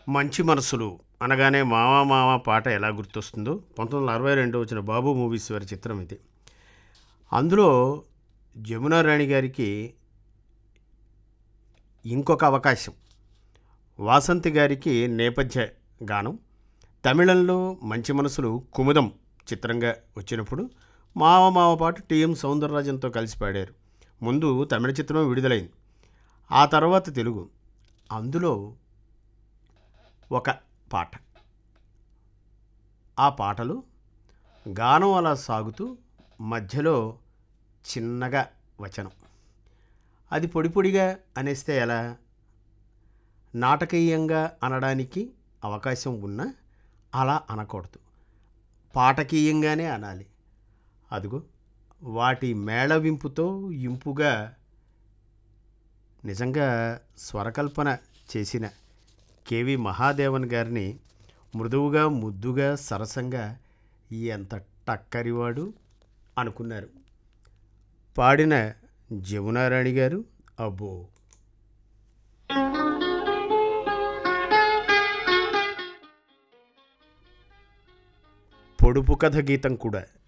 మంచి మనసులు అనగానే మావా మావా పాట ఎలా గుర్తొస్తుందో పంతొమ్మిది వందల అరవై రెండు వచ్చిన బాబు మూవీస్ వారి చిత్రం ఇది అందులో జమునా రాణి గారికి ఇంకొక అవకాశం వాసంతి గారికి నేపథ్య గానం తమిళంలో మంచి మనసులు కుముదం చిత్రంగా వచ్చినప్పుడు మావ మావ పాట టీఎం సౌందరరాజన్తో కలిసి పాడారు ముందు తమిళ చిత్రం విడుదలైంది ఆ తర్వాత తెలుగు అందులో ఒక పాట ఆ పాటలు గానం అలా సాగుతూ మధ్యలో చిన్నగా వచనం అది పొడి పొడిగా అనేస్తే ఎలా నాటకీయంగా అనడానికి అవకాశం ఉన్నా అలా అనకూడదు పాటకీయంగానే అనాలి అదిగో వాటి మేళవింపుతో ఇంపుగా నిజంగా స్వరకల్పన చేసిన కేవి మహాదేవన్ గారిని మృదువుగా ముద్దుగా సరసంగా ఎంత టక్కరివాడు అనుకున్నారు పాడిన జమునారాణి గారు అబ్బో పొడుపు కథ గీతం కూడా